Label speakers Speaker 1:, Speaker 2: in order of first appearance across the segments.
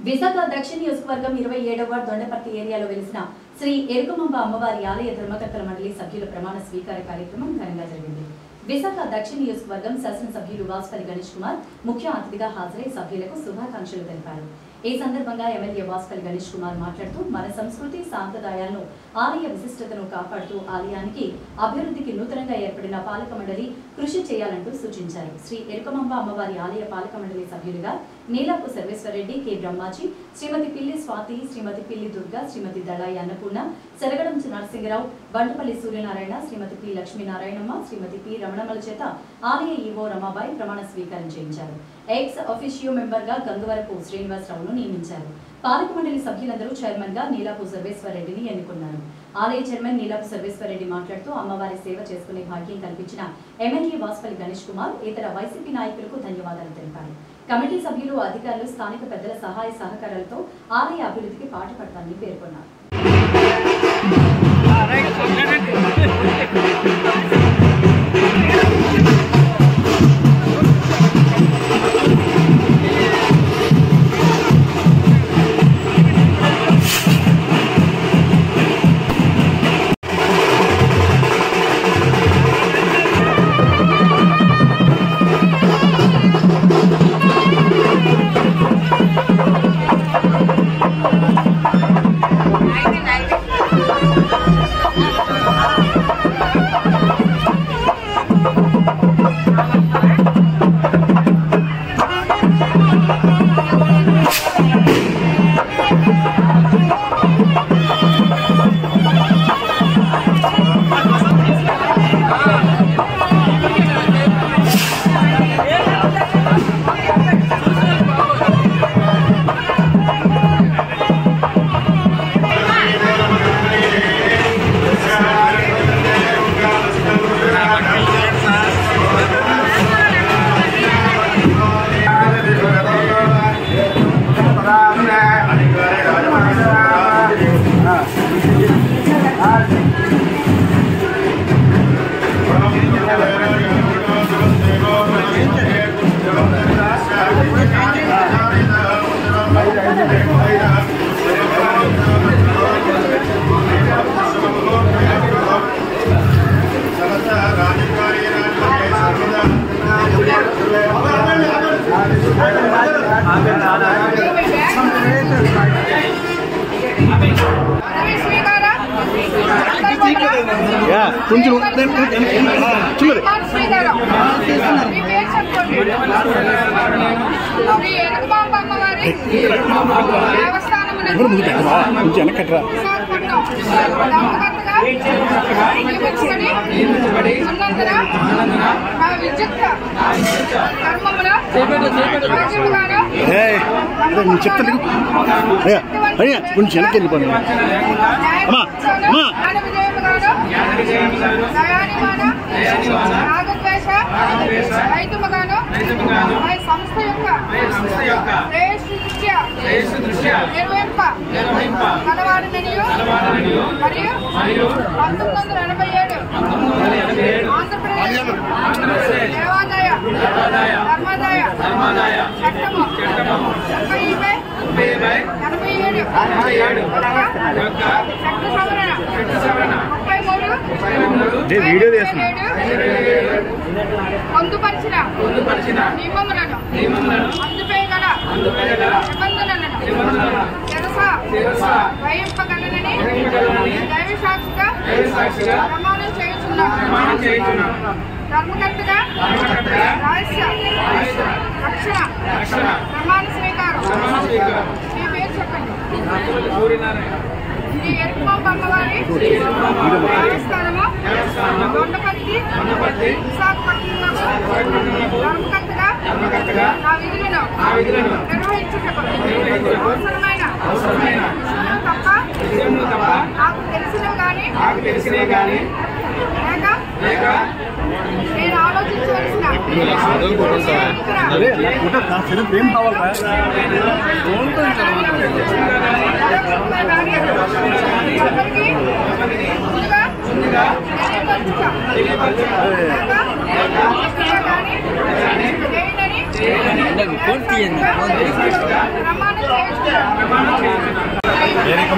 Speaker 1: విశాఖ దక్షిణ నియోజకవర్గం ఇరవై ఏడవ దొండపర్తి ఏరియాలో వెలిసిన శ్రీ ఎరుకమాంబ అమ్మవారి ఆలయ ధర్మకర్తల మండలి సభ్యుల ప్రమాణ స్వీకార కార్యక్రమం ఘనంగా జరిగింది విశాఖ దక్షిణ నియోజకవర్గం శాసనసభ్యులు వాసుపల్లి గణేష్ కుమార్ ముఖ్య అతిథిగా హాజరై సభ్యులకు శుభాకాంక్షలు తెలిపారు ఈ సందర్భంగా ఎమ్మెల్యే వాసుపల్లి గణేష్ కుమార్ మాట్లాడుతూ మన సంస్కృతి సాంప్రదాయాలను ఆలయ విశిష్టతను కాపాడుతూ ఆలయానికి అభివృద్ధికి నూతనంగా ఏర్పడిన పాలక మండలి కృషి చేయాలంటూ సూచించారు శ్రీ ఎరుకమాంబ అమ్మవారి ఆలయ పాలక మండలి సభ్యులుగా Neelapu Sarveswarareddy K Brahmaji Shrimati Pilli Swathi Shrimati Pilli Durga Shrimati Dalayi Annapurna Seragadam Narasingarao Bandapalli Suryanarayana Shrimati P Lakshminarayanamma Shrimati P రమణమ్మల చేత ఆలయ ఈవో రమాబాయి ప్రమాణ స్వీకారం చేయించారు ఎక్స్ అఫీషియో మెంబర్ గా గంగవరపు శ్రీనివాసరావును నియమించారు పాలక మండలి సభ్యులందరూ చైర్మన్ గా నీలాపు సర్వేశ్వర రెడ్డిని ఎన్నుకున్నారు ఆలయ చైర్మన్ నీలాపు సర్వేశ్వర రెడ్డి మాట్లాడుతూ అమ్మవారి సేవ చేసుకునే భాగ్యం కల్పించిన ఎమ్మెల్యే వాసుపల్లి గణేష్ కుమార్ ఇతర వైసీపీ నాయకులకు ధన్యవాదాలు తెలిపారు కమిటీ సభ్యులు అధికారులు స్థానిక పెద్దల సహాయ సహకారాలతో ఆలయ అభివృద్ధికి పాటుపడతారని పేర్కొన్నారు
Speaker 2: యా, కొంచెం చిన్నది
Speaker 3: మీ పేరు చెప్పండి శ్రీ ఎనుకమాంబ అమ్మవారి దేవస్థానమునందు
Speaker 2: ఎవరు ముందు పెట్టవా కొంచెం వెనకట్రా
Speaker 3: విశాఖపట్నం ధర్మకర్తగా నియమించబడి ఉన్నందున నా విద్యుత్ ధర్మమున బాధ్యతగాను
Speaker 2: ఏ అదే నేను చెప్తాను అయ్యా అయ్యా కొంచెం వెనక్కి వెళ్ళిపోండి అమ్మా అమ్మా
Speaker 3: జ్ఞాన విజయముగాను దయానిమాన రాగద్వేష రైతుముగాను మా సంస్థ యొక్క శ్రేయస్సు దృష్ట్యా నిర్వహింప కలవాడననియు మరియు పంతొమ్మిది వందల ఎనభై ఏడు ఆంధ్రప్రదేశ్ దేవాదాయ ధర్మాదాయ చట్టము ముప్పై బై ఎనభై ఏడు యొక్క చట్ట సవరణ ముప్పై మూడు
Speaker 2: ఏ వీడియో తీస్తున్నా?
Speaker 3: పొందుపరిచిన నియమములను అందుపై గల నిబంధనలను శిరస వహింపగలనని దైవ సాక్షిగా ప్రమాణం చేయుచున్నాను ధర్మకర్తగా రహస్య రక్షణ ప్రమాణ స్వీకారం మీ పేరు చెప్పండి శ్రీ ఎరుకమాంబ అమ్మవారి దేవస్థానము దొండపర్తి విశాఖపట్నంలో ధర్మకర్తగా నా విధులను నిర్వహించుటకు అవసరమైన విషయములు తప్ప నాకు తెలిసినవి కానీ లేక నేను ఆలోచించవలసిన
Speaker 2: అదే నా ఫోటో నా సెల్ఫ్ ఏం కావాలరా
Speaker 3: ప్రమాణం చేస్తున్నా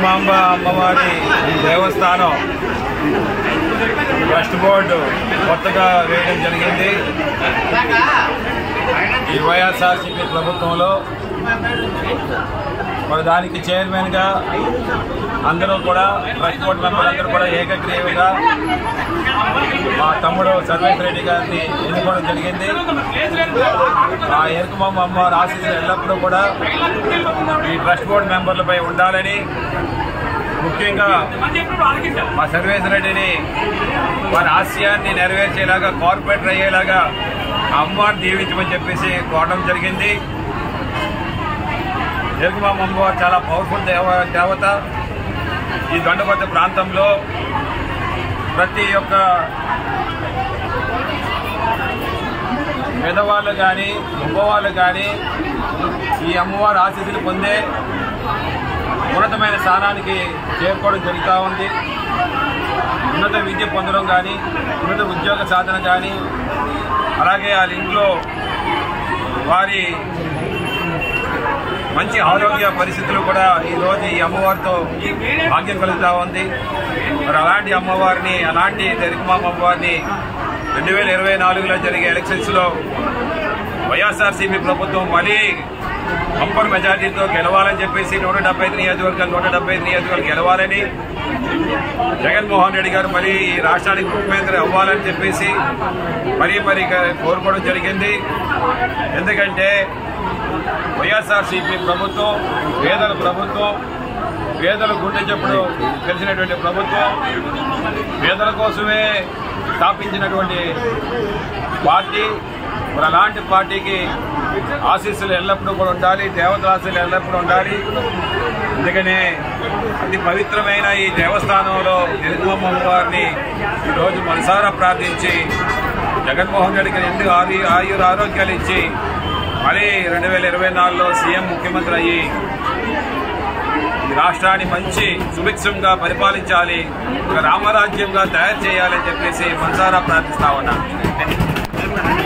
Speaker 4: ఎరుకుమాంబ అమ్మవారి దేవస్థానం ట్రస్ట్ బోర్డు కొత్తగా వేయడం జరిగింది ఈ వైఎస్ఆర్సీపీ ప్రభుత్వంలో మరి దానికి చైర్మన్గా అందరూ కూడా ట్రస్ట్ బోర్డు మెంబర్ అందరూ కూడా ఏకగ్రీవంగా మా తమ్ముడు సర్వేశ్వర రెడ్డి గారిని ఎన్నుకోవడం జరిగింది ఆ ఎరుకమమ్మ అమ్మవారి ఆశీస్సులు ఎల్లప్పుడూ కూడా ఈ ట్రస్ట్ బోర్డు మెంబర్లపై ఉండాలని ముఖ్యంగా మా సర్వేశ్వర రెడ్డిని వారి ఆశయాన్ని నెరవేర్చేలాగా కార్పొరేటర్ అయ్యేలాగా ఆ అమ్మవారిని దీవించమని చెప్పేసి కోరడం జరిగింది ఎరుగుమామ అమ్మవారు చాలా పవర్ఫుల్ దేవ దేవత ఈ దొండపత్తి ప్రాంతంలో ప్రతి ఒక్క పేదవాళ్ళు కానీ గొప్పవాళ్ళు కానీ ఈ అమ్మవారి ఆశీస్సులు పొందే ఉన్నతమైన స్థానానికి చేరుకోవడం జరుగుతూ ఉంది ఉన్నత విద్య పొందడం కానీ ఉన్నత ఉద్యోగ సాధన కానీ అలాగే వాళ్ళ ఇంట్లో వారి మంచి ఆరోగ్య పరిస్థితులు కూడా ఈ రోజు ఈ అమ్మవారితో భాగ్యం కలుగుతూ ఉంది మరి అలాంటి అమ్మవారిని అలాంటి తెరికమామ అమ్మవారిని రెండు వేల ఇరవై నాలుగులో జరిగే ఎలక్షన్స్ లో వైఎస్ఆర్సీపీ ప్రభుత్వం మళ్ళీ బంపర్ మెజార్టీతో గెలవాలని చెప్పేసి నూట డెబ్బై ఐదు నియోజకవర్గాలు నూట డెబ్బై ఐదు నియోజకవర్గాలు గెలవాలని జగన్మోహన్ రెడ్డి గారు మరి ఈ రాష్ట్రానికి ముఖ్యమంత్రి అవ్వాలని చెప్పేసి మరీ మరీ కోరుకోవడం జరిగింది ఎందుకంటే వైఎస్ఆర్సీపీ ప్రభుత్వం పేదల ప్రభుత్వం పేదల గుండె చెప్పుడు తెలిసినటువంటి ప్రభుత్వం పేదల కోసమే స్థాపించినటువంటి పార్టీ మరి అలాంటి పార్టీకి ఆశీస్సులు ఎల్లప్పుడూ కూడా ఉండాలి దేవతల ఆశీస్సులు ఎల్లప్పుడూ ఉండాలి అందుకనే అతి పవిత్రమైన ఈ దేవస్థానంలో ఎరుకమ్మ వారిని ఈరోజు మనసారా ప్రార్థించి జగన్మోహన్ రెడ్డికి రెండు ఆరు ఆయుర ఆరోగ్యాలు ఇచ్చి మళ్ళీ రెండు వేల ఇరవై నాలుగులో సీఎం ముఖ్యమంత్రి అయ్యి ఈ రాష్ట్రాన్ని మంచి సుభిక్షంగా పరిపాలించాలి ఒక రామరాజ్యంగా తయారు చేయాలని చెప్పేసి మనసారా ప్రార్థిస్తా ఉన్నా